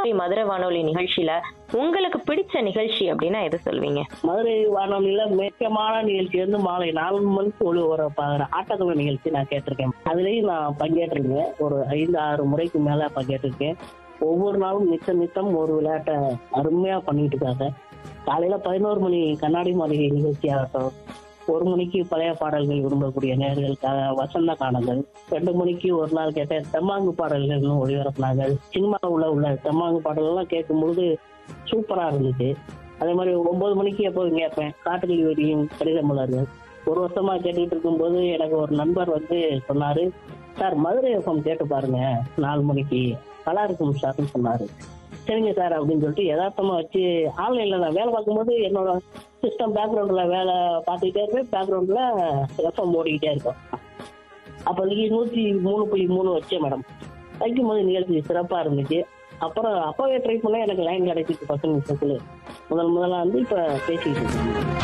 மதுரை வானொலி நிகழ்ச்சியில உங்களுக்கு பிடிச்ச நிகழ்ச்சி அப்படின்னா எது சொல்வீங்க மதுரை வானொலியில முக்கியமான நிகழ்ச்சி வந்து மாலை நாலு மணிக்கு ஒளி வர ஆட்டக்கலை நிகழ்ச்சி நான் கேட்டிருக்கேன் அதுலயும் நான் பங்கேற்றிருக்கேன் ஒரு ஐந்து ஆறு முறைக்கு மேல பங்கேற்றிருக்கேன் ஒவ்வொரு நாளும் நித்தம் நித்தம் ஒரு விளையாட்டை அருமையா பண்ணிட்டு இருக்காங்க காலையில பதினோரு மணி கண்ணாடி மாளிகை நிகழ்ச்சி ஆகட்டும் ஒரு மணிக்கு பழைய பாடல்கள் விரும்பக்கூடிய நேர்களுக்காக வசந்த காணங்கள் ரெண்டு மணிக்கு ஒரு நாள் கேட்ட தெம்மாங்கு பாடல்கள்னு ஒளிபரப்புனாங்க சினிமாவுல உள்ள தெம்மாங்கு பாடல்கள்லாம் கேட்கும்பொழுது சூப்பரா இருந்துச்சு அதே மாதிரி ஒன்பது மணிக்கு எப்போதும் கேட்பேன் காட்டுகள் வெடியும் கடித மலர்கள் ஒரு வருஷமா கேட்டுக்கிட்டு இருக்கும்போது எனக்கு ஒரு நண்பர் வந்து சொன்னாரு சார் மதுரை எஃப்எம் கேட்டு பாருங்க நாலு மணிக்கு நல்லா இருக்கும் சார்னு சொன்னாரு சரிங்க சார் அப்படின்னு சொல்லிட்டு யதார்த்தமா வச்சு ஆன்லைன்ல நான் வேலை பார்க்கும்போது என்னோட சிஸ்டம் பேக்ரவுண்ட்ல வேலை பார்த்துக்கிட்டே இருப்பேன் பேக்ரவுண்ட்ல எஃப்எம் ஓடிக்கிட்டே இருக்கும் அப்போதைக்கு நூத்தி மூணு புள்ளி மூணு வச்சேன் மேடம் வைக்கும் போது நிகழ்ச்சி சிறப்பா இருந்துச்சு அப்புறம் அப்பவே ட்ரை பண்ண எனக்கு லைன் கிடைச்சிச்சு பத்து நிமிஷத்துல முதல் முதல்ல வந்து இப்ப பேசிக்கிட்டு இருக்கேன்